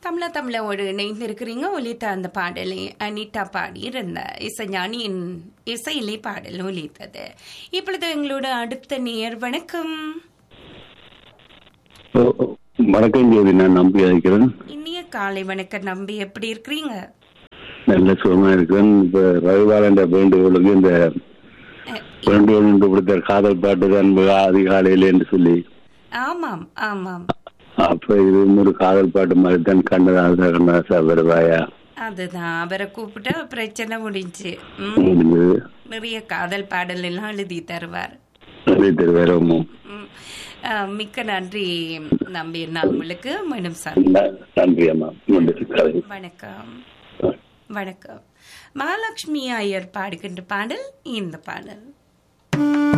தமிழ தமிழோடு இணைந்திருக்கிறீங்க ஒலித்த அந்த பாடலை அனிதா பாடி இருந்த இசைஞானியின் இசையிலே பாடல் ஒலித்தது இப்பொழுது எங்களோட அடுத்த நேர் வணக்கம் ஓ, ஓ, வணக்கம் ஜோதி நான் நம்பி அழைக்கிறேன் இனிய காலை வணக்கம் நம்பி எப்படி இருக்கிறீங்க நல்ல சுகமா இருக்கிறேன் இப்ப ரவிபாலன் வேண்டுகோளுக்கு இந்த அஹ், வேண்டுகோள் என்று கொடுத்த காதல் பாட்டு தான் அதிகாலையில் என்று சொல்லி ஆமாம் ஆமாம் அப்ப இது ஒரு காதல் பாட்டு மாதிரி தான் கண்ணதாசா கண்ணதாசா வருவாயா அதுதான் அவரை கூப்பிட்டா பிரச்சனை முடிஞ்சு ம், முடிஞ்சது நிறைய காதல் பாடல் எல்லாம் எழுதி தருவார் நிறைய பேர் வேறமோ ம், அஹ், மிக்க நன்றி நம்பி நான் உங்களுக்கு மீண்டும் சார் நன்றி அம்மா நன்றி கதை வணக்கம் வணக்கம் மகாலட்சுமி ஐயர் பாடுகின்ற பாடல் இந்த பாடல்